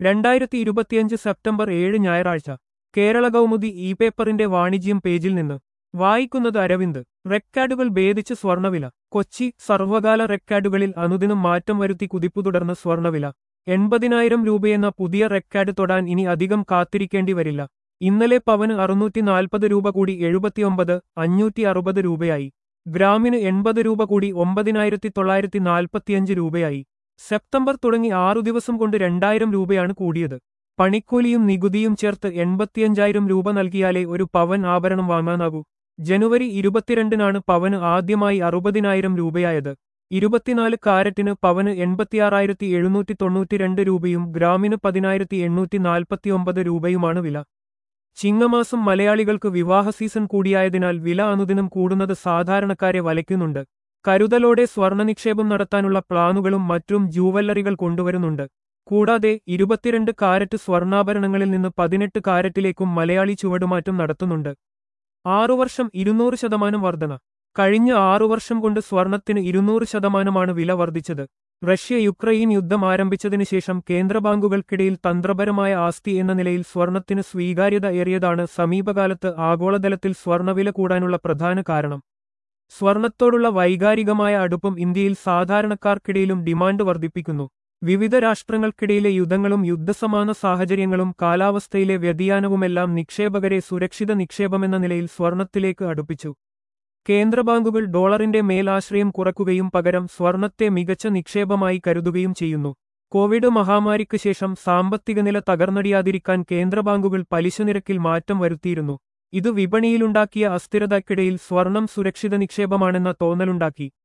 രണ്ടായിരത്തി ഇരുപത്തിയഞ്ച് സെപ്റ്റംബർ ഏഴ് ഞായറാഴ്ച കേരള കൗമുദി ഇ പേപ്പറിന്റെ വാണിജ്യം പേജിൽ നിന്ന് വായിക്കുന്നത് അരവിന്ദ് റെക്കാർഡുകൾ ഭേദിച്ച് സ്വർണവില കൊച്ചി സർവകാല റെക്കാർഡുകളിൽ അനുദിനം മാറ്റം വരുത്തി കുതിപ്പു തുടർന്ന് സ്വർണവില എൺപതിനായിരം രൂപയെന്ന പുതിയ റെക്കാർഡ് തൊടാൻ ഇനി അധികം കാത്തിരിക്കേണ്ടി വരില്ല ഇന്നലെ പവന് അറുന്നൂറ്റി നാൽപ്പത് രൂപ കൂടി എഴുപത്തിയൊമ്പത് അഞ്ഞൂറ്റി അറുപത് രൂപയായി ഗ്രാമിന് എൺപത് രൂപ കൂടി ഒമ്പതിനായിരത്തി തൊള്ളായിരത്തി നാൽപ്പത്തിയഞ്ച് രൂപയായി സെപ്റ്റംബർ തുടങ്ങി ആറു ദിവസം കൊണ്ട് രണ്ടായിരം രൂപയാണ് കൂടിയത് പണിക്കൂലിയും നികുതിയും ചേർത്ത് എൺപത്തിയഞ്ചായിരം രൂപ നൽകിയാലേ ഒരു പവൻ ആഭരണം വാങ്ങാനാകൂ ജനുവരി ഇരുപത്തിരണ്ടിനാണ് പവന് ആദ്യമായി അറുപതിനായിരം രൂപയായത് ഇരുപത്തിനാല് കാരറ്റിന് പവന് എൺപത്തിയാറായിരത്തി എഴുന്നൂറ്റി തൊണ്ണൂറ്റിരണ്ട് രൂപയും ഗ്രാമിന് പതിനായിരത്തി എണ്ണൂറ്റി നാൽപ്പത്തിയൊമ്പത് രൂപയുമാണ് വില ചിങ്ങമാസം മലയാളികൾക്ക് വിവാഹ സീസൺ കൂടിയായതിനാൽ വില അനുദിനം കൂടുന്നത് സാധാരണക്കാരെ വലയ്ക്കുന്നുണ്ട് കരുതലോടെ സ്വർണ്ണ നിക്ഷേപം നടത്താനുള്ള പ്ലാനുകളും മറ്റും ജൂവല്ലറികൾ കൊണ്ടുവരുന്നുണ്ട് കൂടാതെ ഇരുപത്തിരണ്ട് കാരറ്റ് സ്വർണ്ണാഭരണങ്ങളിൽ നിന്ന് പതിനെട്ട് കാരറ്റിലേക്കും മലയാളി ചുവടുമാറ്റം നടത്തുന്നുണ്ട് ആറു വർഷം ഇരുന്നൂറ് ശതമാനം വർധന കഴിഞ്ഞ ആറു വർഷം കൊണ്ട് സ്വർണത്തിന് ഇരുന്നൂറ് ശതമാനമാണ് വില വർദ്ധിച്ചത് റഷ്യ യുക്രൈൻ യുദ്ധം ആരംഭിച്ചതിനു ശേഷം കേന്ദ്ര ബാങ്കുകൾക്കിടയിൽ തന്ത്രപരമായ ആസ്തി എന്ന നിലയിൽ സ്വർണത്തിന് സ്വീകാര്യത ഏറിയതാണ് സമീപകാലത്ത് ആഗോളതലത്തിൽ സ്വർണവില കൂടാനുള്ള പ്രധാന കാരണം സ്വർണത്തോടുള്ള വൈകാരികമായ അടുപ്പം ഇന്ത്യയിൽ സാധാരണക്കാർക്കിടയിലും ഡിമാൻഡ് വർദ്ധിപ്പിക്കുന്നു വിവിധ രാഷ്ട്രങ്ങൾക്കിടയിലെ യുദ്ധങ്ങളും യുദ്ധസമാന സാഹചര്യങ്ങളും കാലാവസ്ഥയിലെ വ്യതിയാനവുമെല്ലാം നിക്ഷേപകരെ സുരക്ഷിത നിക്ഷേപമെന്ന നിലയിൽ സ്വർണത്തിലേക്ക് അടുപ്പിച്ചു കേന്ദ്ര ബാങ്കുകൾ ഡോളറിന്റെ മേലാശ്രയം കുറക്കുകയും പകരം സ്വർണത്തെ മികച്ച നിക്ഷേപമായി കരുതുകയും ചെയ്യുന്നു കോവിഡ് മഹാമാരിക്ക് ശേഷം സാമ്പത്തിക നില തകർന്നടിയാതിരിക്കാൻ കേന്ദ്ര ബാങ്കുകൾ പലിശ നിരക്കിൽ മാറ്റം വരുത്തിയിരുന്നു ഇത് വിപണിയിലുണ്ടാക്കിയ അസ്ഥിരതയ്ക്കിടയിൽ സ്വർണം സുരക്ഷിത നിക്ഷേപമാണെന്ന തോന്നലുണ്ടാക്കി